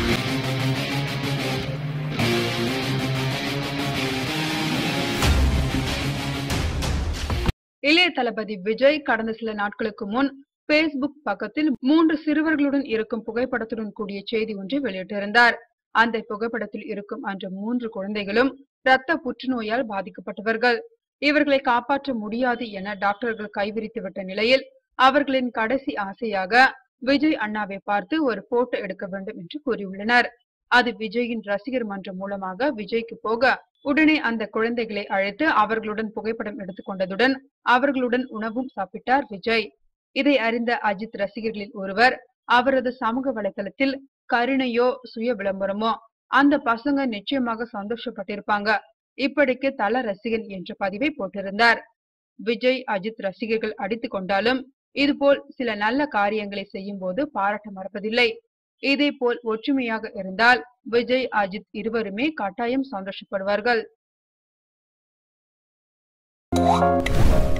இளைய தளபதி விஜய் கடந்த சில நாட்களுக்கு முன் பேஸ்புக் பக்கத்தில் மூன்று சிறுவர்களுடன் இருக்கும் புகைப்படத்துடன் கூடிய செய்தி ஒன்றை வெளியிட்டிருந்தார் அந்த புகைப்படத்தில் இருக்கும் அந்த மூன்று குழந்தைகளும் இரத்த புற்றுநோயால் பாதிக்கப்பட்டவர்கள் இவர்களை காப்பாற்ற முடியாது என டாக்டர்கள் கைவிரித்து விட்ட நிலையில் அவர்களின் கடைசி ஆசையாக விஜய் அண்ணாவை பார்த்து ஒரு போட்டோ எடுக்க வேண்டும் என்று கூறியுள்ளனர் அது விஜயின் ரசிகர் மன்றம் மூலமாக விஜய்க்கு போக உடனே அந்த குழந்தைகளை அழைத்து அவர்களுடன் புகைப்படம் எடுத்துக் கொண்டதுடன் அவர்களுடன் உணவும் சாப்பிட்டார் விஜய் இதை அறிந்த அஜித் ரசிகர்களில் ஒருவர் அவரது சமூக வலைதளத்தில் கருணையோ சுய விளம்பரமோ அந்த பசங்க நிச்சயமாக சந்தோஷப்பட்டிருப்பாங்க இப்படிக்கு தல ரசிகன் என்ற பதிவை போட்டிருந்தார் விஜய் அஜித் ரசிகர்கள் அடித்துக் கொண்டாலும் இதுபோல் சில நல்ல காரியங்களை செய்யும் போது பாராட்ட மறப்பதில்லை இதே போல் ஒற்றுமையாக இருந்தால் விஜய் அஜித் இருவருமே கட்டாயம் சந்தோஷப்படுவார்கள்